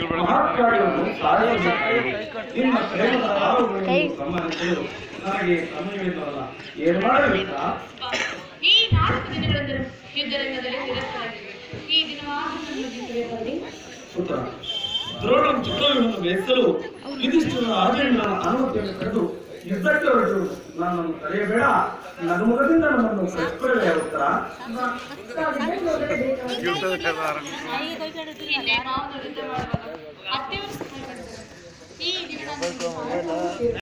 ಮಹಾಕಾರ್ಯವನ್ನು ಸಾಧಿಸಬೇಕಾಗಿದೆ. ನಿಮ್ಮ ಪ್ರೇಮದ ಭಾವಗಳನ್ನು ಗಮನಿಸಲು ನನಗೆ ಸಮಯವಿಲ್ಲವಲ್ಲ ಏನು ಮಾಡಬೇಕಾ ಈ ನಾಲ್ಕು ದಿನಗಳಿಂದ ಯುದ್ಧರಂಗದಲ್ಲಿ ನಿರತರಾಗಿವೆ ಈ ದಿನ ಮಾತ್ರ ಪುತ್ರ ದ್ರೋಣಂ ಚಕ್ರವ್ಯೂಹವನ್ನು ಬೇಯಿಸಲು ಯುಧಿಷ್ಠಿರ ರಾಜೇಂದ್ರನ ಅನುಮತಿಯನ್ನು ಪಡೆದು ಯುದ್ಧಕ್ಕೆ ಹೊರಟು ನನ್ನನ್ನು ಕರೆಯಬೇಡ ನನ್ನ ಮುಖದಿಂದ ನಮ್ಮನ್ನು ಕರೆಸ್ಕೊಳ್ಳಲೇ ಉತ್ತರ ಹಿಂದೆ ಮಾವನ ಯುದ್ಧ ಮಾಡುವಾಗ ಅತ್ತೆಯವರು ಸಹಾಯ ಮಾಡಿದರು ಈ ದಿನ ನಾನು